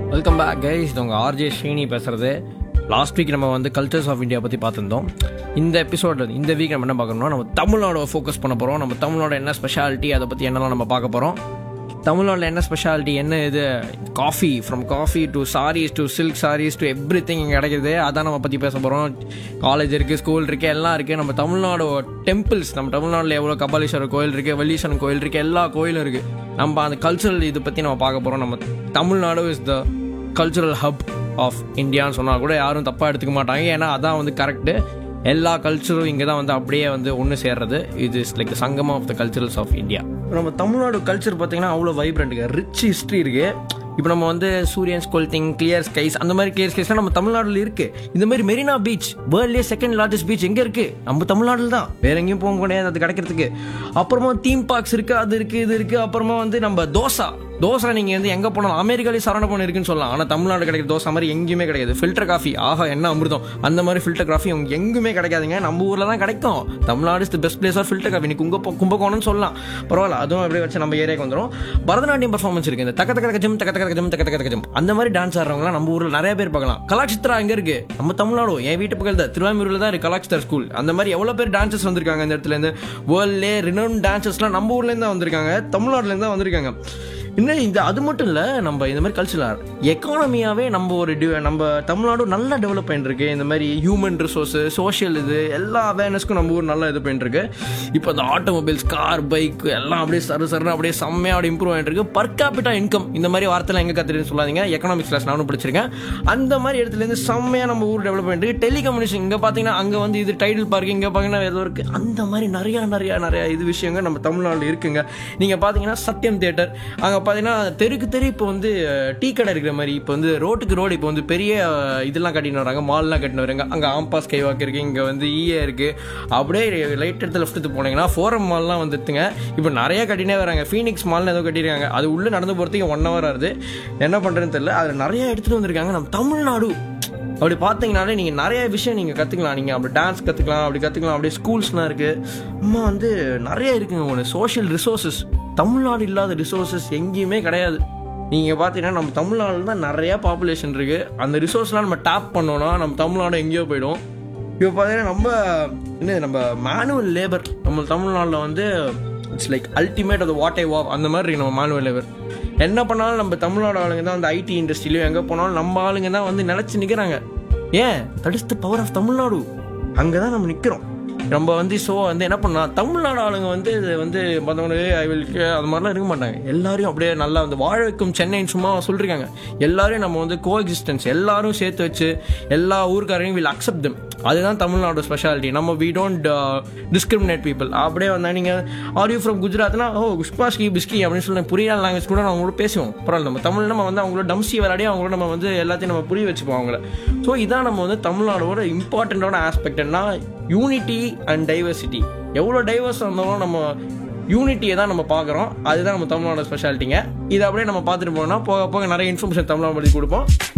welcome back guys இது உங்கள் RJ Srini பேசுகிறது லாஸ்ட் வீக் நம்ம வந்து கல்ச்சர்ஸ் ஆஃப் இந்தியா பற்றி பார்த்துருந்தோம் இந்த எபிசோட் இந்த வீக் நம்ம என்ன பார்க்கணும்னா நம்ம தமிழ்நாடு ஃபோக்கஸ் பண்ண போகிறோம் நம்ம தமிழ்நாடு என்ன ஸ்பெஷாலிட்டி அதை பற்றி என்னெல்லாம் நம்ம பார்க்க போகிறோம் தமிழ்நாட்டில் என்ன ஸ்பெஷாலிட்டி என்ன இது coffee from coffee to saris to silk saris to everything இங்கே கிடைக்குது அதான் நம்ம பற்றி பேச போகிறோம் காலேஜ் இருக்குது ஸ்கூல் இருக்குது எல்லாம் இருக்குது நம்ம தமிழ்நாடு டெம்பிள்ஸ் நம்ம தமிழ்நாட்டில் எவ்வளோ கபாலீஸ்வரர் கோயில் இருக்குது வெள்ளீஸ்வரன் கோயில் இருக்குது எல்லா கோயிலும் இருக்குது நம்ம அந்த கல்ச்சுரல் இதை பற்றி நம்ம பார்க்க போகிறோம் நம்ம Tamil Nadu is the cultural hub of இந்தியான்னு சொன்னால் கூட யாரும் தப்பாக எடுத்துக்க மாட்டாங்க ஏன்னா அதான் வந்து கரெக்டு எல்லா கல்ச்சரும் இங்கே தான் வந்து அப்படியே வந்து ஒன்று சேர்றது இது இஸ் லைக் சங்கமம் of the culturals of India நம்ம தமிழ்நாடு கல்ச்சர் பார்த்தீங்கன்னா அவ்வளோ வைப்ரண்ட்டுங்க ரிச் ஹிஸ்ட்ரி இருக்கு இப்போ நம்ம வந்து சூரியன் ஸ்கொல்டிங் கிளியர் ஸ்கைஸ் அந்த மாதிரி கிளியர் ஸ்கைஸ்லாம் நம்ம தமிழ்நாட்டில் இருக்கு இந்த மாதிரி மெரினா பீச் வேர்ல்ட்லேயே செகண்ட் லார்ஜஸ்ட் பீச் எங்கே இருக்கு நம்ம தமிழ்நாட்டில் தான் வேற எங்கேயும் போக முடியாது அது கிடைக்கிறதுக்கு அப்புறமா தீம் பார்க்ஸ் இருக்கு அது இருக்கு இது இருக்கு அப்புறமா வந்து நம்ம தோசா தோசை நீங்கள் வந்து எங்கே போனாலும் அமெரிக்காலே சரண பண்ண இருக்குன்னு சொல்லலாம் ஆனால் தமிழ்நாடு கிடைக்கிற தோசை மாதிரி எங்கேயுமே கிடைக்காது ஃபில்டர் காஃபி ஆஹா என்ன அமிர்தம் அந்த மாதிரி ஃபில்டர் காஃபி உங்க எங்குமே கிடைக்காதுங்க நம்ம ஊரில் தான் கிடைக்கும் Tamil Nadu is the best place of filter coffee நீ கும்ப கும்பகோணம்னு சொல்லலாம் பரவாயில்ல அதுவும் அப்படியே வச்சு நம்ம ஏரியாக்கு வந்துடும் பரதநாட்டியம் பர்ஃபார்மன்ஸ் இருக்கு இந்த தக்க தக்க தக்க ஜம் தக்க தக்க தக்க ஜம் தக்க தக்க தக்க ஜம் அந்த மாதிரி டான்ஸ் ஆடுறவங்களாம் நம்ம ஊரில் நிறைய பேர் பார்க்கலாம் கலாச்சித்ரா எங்கே இருக்கு நம்ம தமிழ்நாடு என் வீட்டு பக்கத்தில் தான் திருவாமூரில் தான் இருக்கு கலாச்சித்ரா ஸ்கூல் அந்த மாதிரி எவ்வளோ பேர் டான்சர்ஸ் வந்திருக்காங்க இந்த இடத்துல இருந்து வேர்ல்ட்லே ரினோன் டான்சர்ஸ்லாம் நம்ம ஊர்லேருந்து தான் வந்திருக்காங்க தமிழ்நாட்டிலேருந்து தான் வந்திருக்காங்க இன்னும் இந்த அது மட்டும் இல்லை நம்ம இந்த மாதிரி கல்ச்சரல் எக்கானமியாகவே நம்ம ஒரு டி நம்ம தமிழ்நாடு நல்லா டெவலப் பண்ணிருக்கு இந்த மாதிரி ஹியூமன் ரிசோர்ஸு சோஷியல் இது எல்லா அவேர்னஸ்க்கும் நம்ம ஊர் நல்லா இது பண்ணிருக்கு இப்போ இந்த ஆட்டோமொபைல்ஸ் கார் பைக் எல்லாம் அப்படியே சரு சருன்னு அப்படியே செம்மையாக அப்படி இம்ப்ரூவ் ஆகிட்டு இருக்கு பர் கேபிட்டா இன்கம் இந்த மாதிரி வார்த்தைலாம் எங்கே கற்றுட்டு சொல்லாதீங்க எக்கனாமிக்ஸ் கிளாஸ் நானும் படிச்சிருக்கேன் அந்த மாதிரி இடத்துலேருந்து செம்மையாக நம்ம ஊர் டெவலப் பண்ணிட்டு டெலிகம்யூனிகேஷன் இங்கே பார்த்தீங்கன்னா அங்கே வந்து இது டைட்டில் பார்க் இங்கே பார்த்தீங்கன்னா ஏதோ இருக்குது அந்த மாதிரி நிறையா நிறையா நிறையா இது விஷயங்கள் நம்ம தமிழ்நாட்டில் இருக்குங்க நீங்கள் பார்த்தீங்கன்னா சத்யம் தியேட்டர் அங்கே பார்த்தீங்கன்னா தெருக்கு தெரு இப்போ வந்து டீ கடை இருக்கிற மாதிரி இப்போ வந்து ரோட்டுக்கு ரோடு இப்போ வந்து பெரிய அஹ், இதெல்லாம் கட்டின்னு வராங்க மால்லாம் கட்டின்னு வராங்க அங்கே ஆம்பாஸ் கைவாக் இருக்குது இங்கே வந்து ஈஏ இருக்குது அப்படியே லைட் எடுத்து லெஃப்ட் எடுத்து போனீங்கன்னா ஃபோரம் மால்லாம் வந்துட்டுங்க இப்போ நிறைய கட்டினே வராங்க ஃபீனிக்ஸ் மால்னு ஏதோ கட்டியிருக்காங்க அது உள்ளே நடந்து போகிறதுக்கு ஒன் ஹவர் ஆகுது என்ன பண்ணுறதுன்னு தெரியல அதில் நிறைய எடுத்துகிட்டு வந்திருக்காங்க நம்ம தமிழ்நாடு அப்படி பார்த்தீங்கனாலே நீங்கள் நிறைய விஷயம் நீங்கள் கற்றுக்கலாம் நீங்கள் அப்படி டான்ஸ் கற்றுக்கலாம் அப்படி கற்றுக்கலாம் அப்படியே ஸ்கூல்ஸ்லாம் இருக்குது அம்மா வந்து நிறைய இருக்குங்க ஒன்று சோஷியல் ரிசோர்ஸஸ் தமிழ்நாடு இல்லாத ரிசோர்ஸஸ் எங்கேயுமே கிடையாது நீங்கள் பார்த்தீங்கன்னா நம்ம தமிழ்நாட்டில் தான் நிறையா பாப்புலேஷன் இருக்குது அந்த ரிசோர்ஸ்லாம் நம்ம டேப் பண்ணோன்னா நம்ம தமிழ்நாடு எங்கேயோ போயிடும் இப்போ பார்த்தீங்கன்னா நம்ம என்ன நம்ம மேனுவல் லேபர் நம்ம தமிழ்நாட்டில் வந்து இட்ஸ் லைக் அல்டிமேட் அது வாட் ஐ வாப் அந்த மாதிரி இருக்கு நம்ம மேனுவல் லேபர் என்ன பண்ணாலும் நம்ம தமிழ்நாடு ஆளுங்க தான் அந்த ஐடி இண்டஸ்ட்ரியிலையும் எங்கே போனாலும் நம்ம ஆளுங்க தான் வந்து நிலச்சி நிற்கிறாங்க ஏன் that is the power of Tamil Nadu அங்கே தான் நம்ம நிற்கிறோம் நம்ம வந்து ஸோ வந்து என்ன பண்ணலாம் தமிழ்நாடு ஆளுங்க வந்து இது வந்து மற்றவங்க ஐ வில் அது மாதிரிலாம் இருக்க மாட்டாங்க எல்லாரையும் அப்படியே நல்லா வந்து வாழ வைக்கும் சென்னைன்னு சும்மா சொல்லிருக்காங்க எல்லாரையும் நம்ம வந்து கோ எக்ஸிஸ்டன்ஸ் எல்லாரும் சேர்த்து வச்சு எல்லா ஊருக்காரையும் வில் அக்செப்ட் தம் அதுதான் தமிழ்நாடு ஸ்பெஷாலிட்டி நம்ம வி டோன்ட் டிஸ்கிரிமினேட் பீப்புள் அப்படியே வந்தால் நீங்கள் ஆர் யூ ஃப்ரம் குஜராத்னா ஓ குஷ்பாஸ்கி பிஸ்கி அப்படின்னு சொல்லி புரியாத லாங்குவேஜ் கூட நான் அவங்களோட பேசுவோம் பரவாயில்ல நம்ம தமிழ் நம்ம வந்து அவங்களோட டம்சி விளையாடி அவங்களோட நம்ம வந்து எல்லாத்தையும் நம்ம புரிய வச்சுப்போம் அவங்கள ஸோ இதான் நம்ம வந்து தமிழ்நாடோட இம்பார்ட்டண்ட்டான ஆஸ்பெக்ட்னா யூனிட்டி அண்ட் டைவர்சிட்டி எவ்வளோ டைவர்ஸ் இருந்தாலும் நம்ம யூனிட்டியை தான் நம்ம பார்க்குறோம் அதுதான் நம்ம தமிழ்நாடு ஸ்பெஷாலிட்டிங்க இதை அப்படியே நம்ம பார்த்துட்டு போனோம்னா போக போக நிறைய இன்ஃபர்மேஷன் தமிழ்நாடு பற்றி கொடுப்போம்